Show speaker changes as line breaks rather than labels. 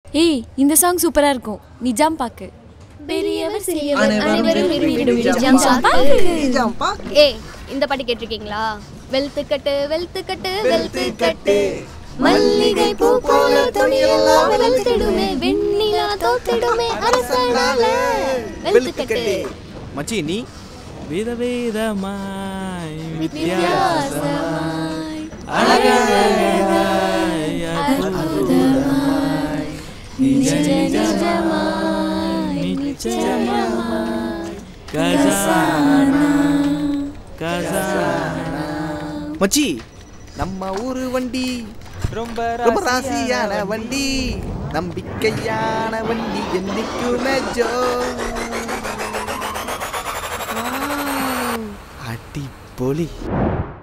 ஏய் இந்த சாங் சூப்பரா இருக்கும் நிஜாம் பாக்கு பெரியவர் சிறியவர் அனைவரும் விரும்பிடும் நிஜாம் பாக்கு
ஏய் இந்த பாட்டு கேட்டிருக்கீங்களா வெல்த்து கட்டு வெல்த்து கட்டு வெல்த்து கட்டு மல்லிகை பூ போல துணியெல்லாம் வெல்த்திடுமே வெண்ணிலா தோத்திடுமே அரசனால வெல்த்து கட்டு
மச்சி நீ விதவிதமாய்
வித்தியாசமாய்
அழகாய்
அற்புதமாய் நிஜ நிஜமாய் நிச்சயமாய்
கஜானா கஜானா
மச்சி நம்ம ஊரு வண்டி
ரொம்ப
ரொம்ப ராசியான வண்டி நம்பிக்கையான வண்டி என்னைக்குமே ஜோ அடிப்பொலி